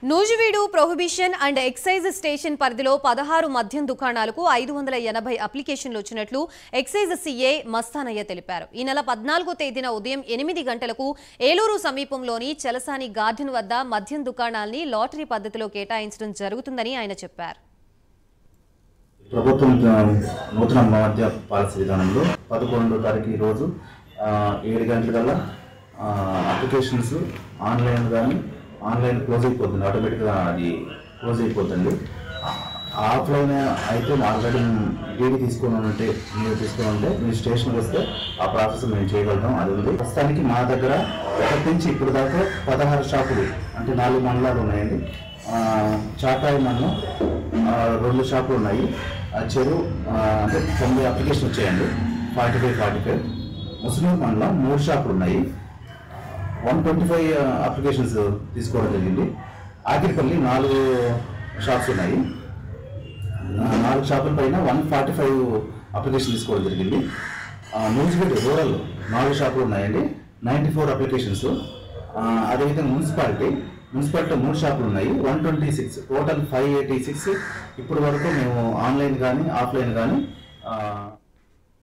Nuzvid prohibition and excise station పరిధిలో పదహారు మద్యం దుకాణాలకు ఐదు వందల ఎనభై అప్లికేషన్లు వచ్చినట్లు ఎక్సైజ్ సీఏ మస్తానయ్య తెలిపారు ఈ నెల పద్నాలుగో తేదీన ఉదయం ఎనిమిది గంటలకు ఏలూరు సమీపంలోని చలసాని గార్డెన్ వద్ద మద్యం దుకాణాల్ని లాటరీ పద్ధతిలో కేటాయించడం జరుగుతుందని ఆయన చెప్పారు ప్రభుత్వం ఆ, నూతన మద్య పాలసీ విధానంలో పదకొండో తారీఖు ఈరోజు ఆ, ఏడు గంటలకల్లా ఆ, అప్లికేషన్స్ ఆన్లైన్ కానీ ఆన్లైన్ క్లోజ్ అయిపోతుంది ఆటోమేటిక్గా అది క్లోజ్ అయిపోతుంది ఆ- ఆఫ్లైన్ అయితే ఆల్రెడీ డీడీ తీసుకొని ఉంటే మీరు తీసుకొని ఉంటే మీరు స్టేషన్కి వస్తే ఆ ప్రాసెస్ మేము చేయగలుగుతాం అది ఉంది ప్రస్తుతానికి మా దగ్గర ఒకటి నుంచి ఇప్పుడు దాకా పదహారు షాపులు అంటే నాలుగు మండలాలు ఉన్నాయండి ఆ, చాటాయి మండలం ఆ, రెండు షాపులు ఉన్నాయి ఆ చెరువు ఆ, అంటే తొంభై అప్లికేషన్ వచ్చాయండి ఫార్టీ ఫైవ్ ఫార్టీ ఫైవ్ ముస్లిం మండలం మూడు షాపులు ఉన్నాయి వన్ ట్వంటీ ఫైవ్ అప్లికేషన్స్ తీసుకోవడం జరిగింది ఆకిరిపల్లి నాలుగు షాప్స్ ఉన్నాయి ఆ, నాలుగు షాపుల పైన వన్ ఫార్టీ ఫైవ్ అప్లికేషన్ తీసుకోవడం జరిగింది న్యూజిబెడ్ రూరల్ నాలుగు షాపులు ఉన్నాయండి నైంటీ ఫోర్ అప్లికేషన్స్ అదేవిధంగా మున్సిపాలిటీ మున్సిపాలిటీలో మూడు షాపులు ఉన్నాయి one twenty six total five eighty six ఇప్పటి వరకు మేము ఆన్లైన్ కానీ ఆఫ్లైన్ కానీ